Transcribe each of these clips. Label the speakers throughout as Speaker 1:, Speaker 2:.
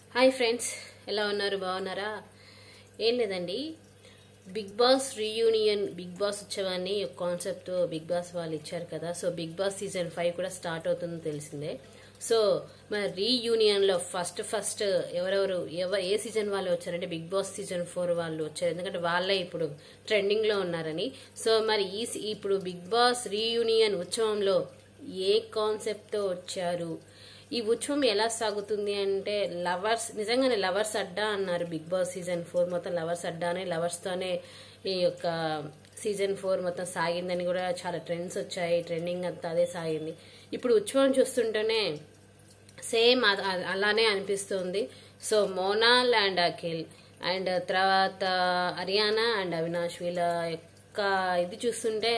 Speaker 1: hi friends ఎలా ఉన్నారు బాగున్నారా ఏం లేదండి big boss reunion big boss ఉత్సవాన్ని ఒక కాన్సెప్ట్ బిగ్ బాస్ వాళ్ళు ఇచ్చారు కదా so big boss season five కూడా స్టార్ట్ అవుతుందో తెలిసిందే సో మన రీయూనియన్ లో ఫస్ట్ ఫస్ట్ ఎవరెవరు ఎవ ఏ సీజన్ వాళ్ళు వచ్చారంటే బిగ్ బాస్ సీజన్ ఫోర్ వాళ్ళు వచ్చారు ఎందుకంటే వాళ్ళే ఇప్పుడు ట్రెండింగ్ లో ఉన్నారని సో మరి ఈ సీ- ఇప్పుడు బిగ్ బాస్ రీయూనియన్ ఉత్సవంలో ఏ కాన్సెప్ట్ తో వచ్చారు ఈ ఉత్సవం ఎలా సాగుతుంది అంటే లవర్స్ నిజంగానే లవర్స్ అడ్డా అన్నారు బిగ్ బాస్ సీజన్ ఫోర్ మొత్తం లవర్స్ అడ్డానే లవర్స్ తోనే ఈ యొక్క సీజన్ ఫోర్ మొత్తం సాగిందని కూడా చాలా ట్రెండ్స్ వచ్చాయి ట్రెండింగ్ అంతా అదే సాగింది ఇప్పుడు ఉత్సవం చూస్తుంటేనే సేమ్ అ- అ- అలానే అనిపిస్తుంది so Monal and Akhil and తర్వాత హరియానా అండ్ అవినాష్ వీళ్ళ యొక్క ఇది చూస్తుంటే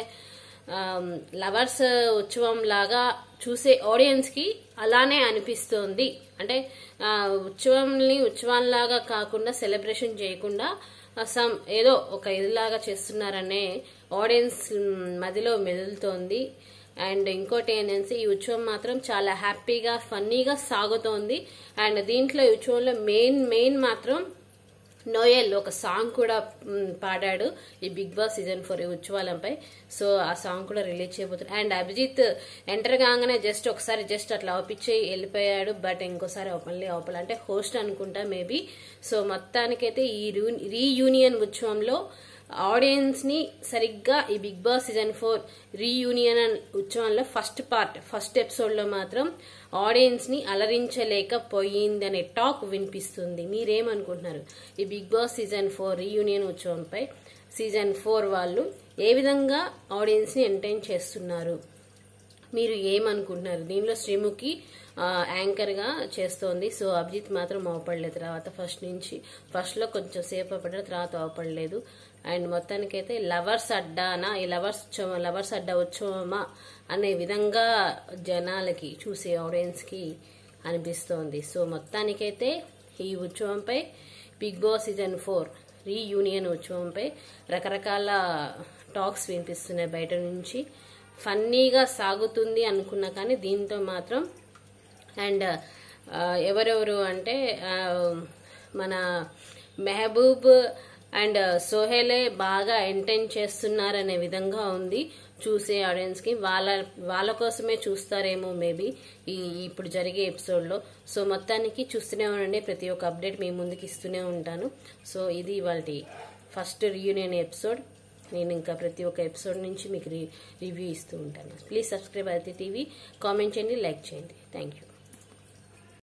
Speaker 1: లవర్స్ ఉత్సవం లాగా చూసే ఆడియన్స్ కి అలానే అనిపిస్తుంది అంటే ఆ, ఉత్సవంని ఉత్సవంలాగా కాకుండా సెలబ్రేషన్ చేయకుండా సమ్ ఏదో ఒక ఇదిలాగా చేస్తున్నారనే ఆడియన్స్ మదిలో మెదులుతోంది అండ్ ఇంకోటి ఏంటంటే ఈ ఉత్సవం మాత్రం చాలా హ్యాపీగా ఫన్నీగా సాగుతోంది అండ్ దీంట్లో ఈ ఉత్సవంలో మెయిన్ మెయిన్ మాత్రం నోయల్ ఒక సాంగ్ కూడా మ్, పాడాడు ఈ బిగ్ బాస్ సీజన్ ఫోర్ ఈ ఉత్సవాలంపై సో ఆ సాంగ్ కూడా రిలీజ్ చేయబోతున్నాడు అండ్ అభిజిత్ ఎంటర్ కాగానే జస్ట్ ఒకసారి జస్ట్ అట్లా ఓపించి వెళ్ళిపోయాడు బట్ ఇంకోసారి మళ్ళీ ఓపల్ అంటే హోస్ట్ అనుకుంటా మేబీ సో మొత్తానికైతే ఈ రీయూనియన్ ఉత్సవంలో ఆడియన్స్ ని సరిగ్గా ఈ big boss season four reunion ఉత్సవంలో ఫస్ట్ పార్ట్ ఫస్ట్ ఎపిసోడ్ లో మాత్రం ఆడియన్స్ ని అలరించలేకపోయింది అనే టాక్ వినిపిస్తుంది మీరేమనుకుంటున్నారు ఈ big boss season four reunion ఉత్సవంపై సీజన్ ఫోర్ వాళ్ళు ఏ విధంగా ఆడియన్స్ ని ఎంటర్టైన్ చేస్తున్నారు మీరు ఏమనుకుంటున్నారు దీనిలో శ్రీముఖి ఆ, యాంకర్ గా చేస్తోంది సో అభిజిత్ మాత్రం అవపడలేదు తర్వాత ఫస్ట్ నుంచి ఫస్ట్ లో కొంచెం సేపు పడ్డారు తర్వాత అవపడలేదు అండ్ మొత్తానికైతే లవర్స్ అడ్డానా ఈ లవర్స్ ఉత్సవం లవర్స్ అడ్డా ఉత్సవమా అనే విధంగా జనాలకి చూసే ఆడియన్స్ కి అనిపిస్తోంది సో మొత్తానికైతే ఈ ఉత్సవంపై big boss season four reunion ఉత్సవంపై రకరకాల టాక్స్ వినిపిస్తున్నాయి బయట నుంచి ఫన్నీగా సాగుతుంది అనుకున్నా కానీ దీంతో మాత్రం అండ్ ఆ, ఎవరెవరు అంటే ఆ, మన మెహబూబ్ అండ్ సోహెలే బాగా ఎంటైన్ చేస్తున్నారనే విధంగా ఉంది చూసే ఆడియన్స్ కి వాళ్ళ వాళ్ళ కోసమే చూస్తారేమో మేబీ ఈ ఇప్పుడు జరిగే ఎపిసోడ్ లో సో మొత్తానికి చూస్తూనే ఉండండి ప్రతి ఒక్క అప్డేట్ మీ ముందుకు ఇస్తూనే ఉంటాను సో ఇది ఇవాళ ఫస్ట్ రియూనియన్ ఎపిసోడ్ నేను ఇంకా ప్రతి ఒక్క ఎపిసోడ్ నుంచి మీకు రి- రివ్యూ ఇస్తూ ఉంటాను ప్లీజ్ సబ్స్క్రైబ్ అయితే టీవీ కామెంట్ చేయండి లైక్ చేయండి థ్యాంక్ యూ